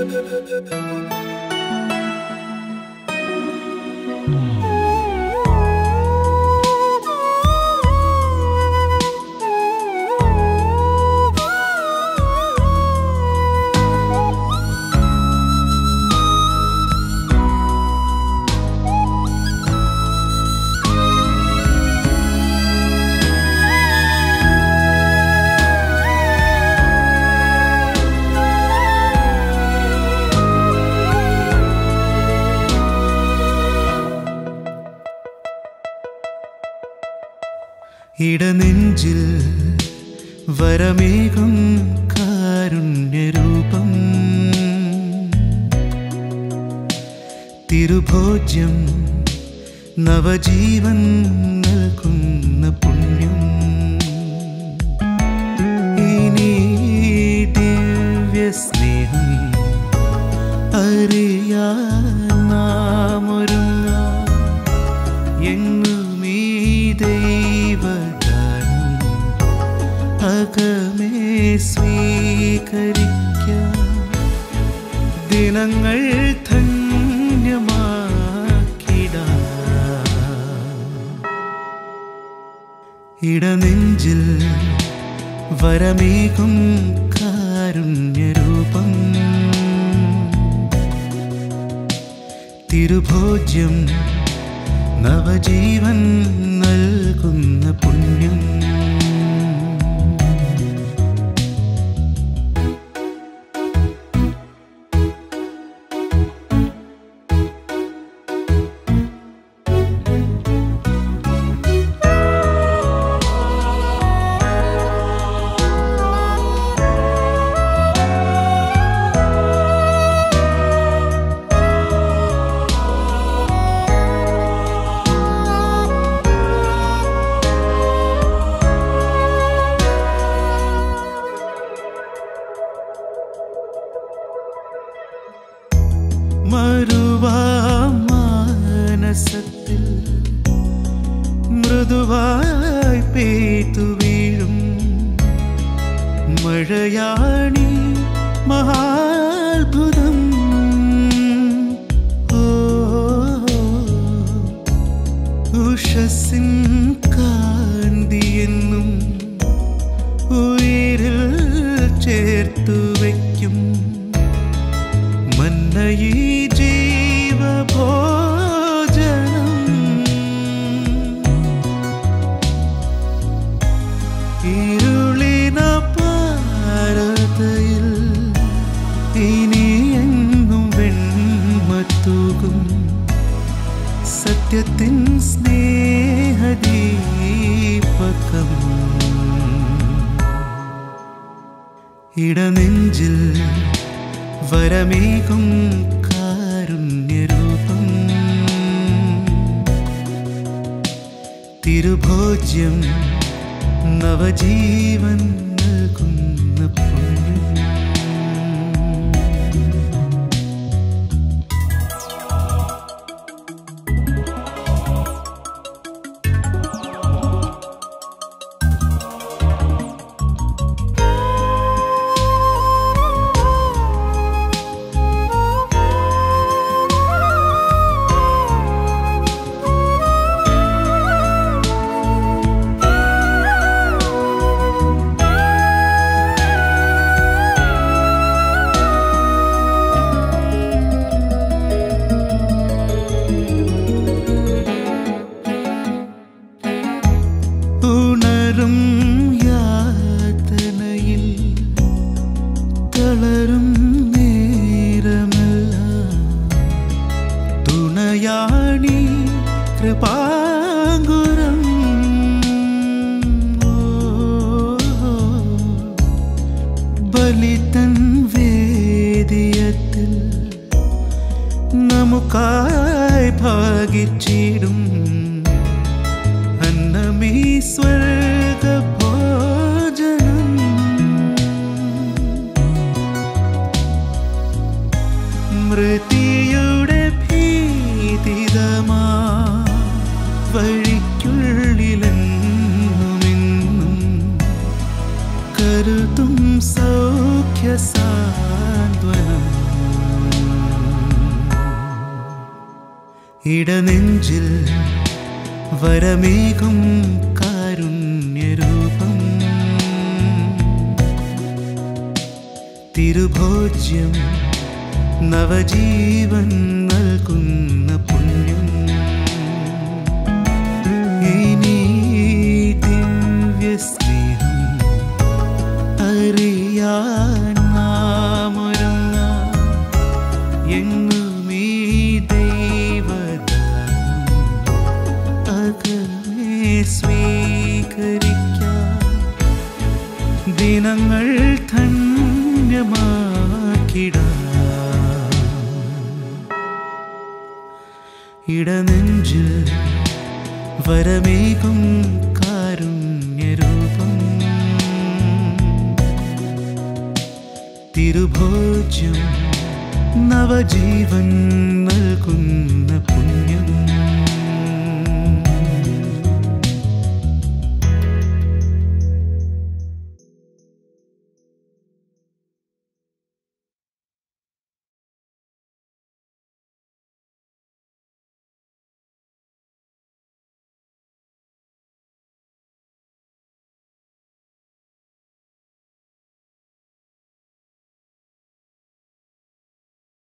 ഇടനെഞ്ചിൽ വരമേകും കാരുണ്യരൂപം തിരുഭോജ്യം നവജീവൻ നൽകുന്ന പുണ്യം ഇനി ദിവ്യ സ്നേഹം അറിയാൻ നാം ഒരുങ്ങാം എങ്ങും ഈ ദൈവദാനം അകമേ സ്വീകരിക്കാം ദിനങ്ങൾ ധന്യമാക്കിടാം ഇടനെഞ്ചിൽ വരമേകും കാരുണ്യരൂപം തിരുഭോജ്യം നവജീവൻ നൽകുന്ന പുണ്യം മറുവാ മാനസത്തിൽ മൃദുവായി പെയ്തു വീഴും മഴയാണി മഹാത്ഭുതം ഓ ഉഷസിൻ കാന്തിയെന്നും ഉയരിൽ ചേർത്തു വയ്ക്കും മന്നയി ജീവഭോജനം ഇരുളിന പാരതയിൽ ഇനി എങ്ങും വെൺമത്തൂകും സത്യത്തിൻ സ്നേഹദീപകം ഇടനെഞ്ചിൽ വരമേകും കാരുണ്യരൂപം തിരുഭോജ്യം നവജീവൻ നൽകുന്ന പുണ്യം ഉണരും യാതനയിൽ തളരും നേരമല്ല തുണയാണി കൃപാങ്കുരം ഓ, ബലിതൻ വേദിയത്തിൽ നമുക്കായി ഭാഗിച്ചിടും അന്നമീ സ്വർഗ ഭോജനം മൃതിയുടെ ഭീതിതമാ വഴിക്കുള്ളിലെന്നുമെന്നും കരുതും സൗഖ്യ സാന്ത്വനം ഇടനെഞ്ചിൽ വരമേകും കാരുണ്യരൂപം തിരുഭോജ്യം നവജീവൻ നൽകുന്ന പുണ്യം ഇനി ദിവ്യ സ്നേഹം അറിയാൻ നാമൊരുങ്ങാം എന്നും ഈ ദൈവദാനം അകമേ സ്വീകരിക്കാം ദിനങ്ങൾ ധന്യമാക്കിടാം ഇടനെഞ്ചിൽ വരമേകും കാരുണ്യരൂപം തിരുഭോജ്യം നവജീവൻ നൽകുന്ന പുണ്യം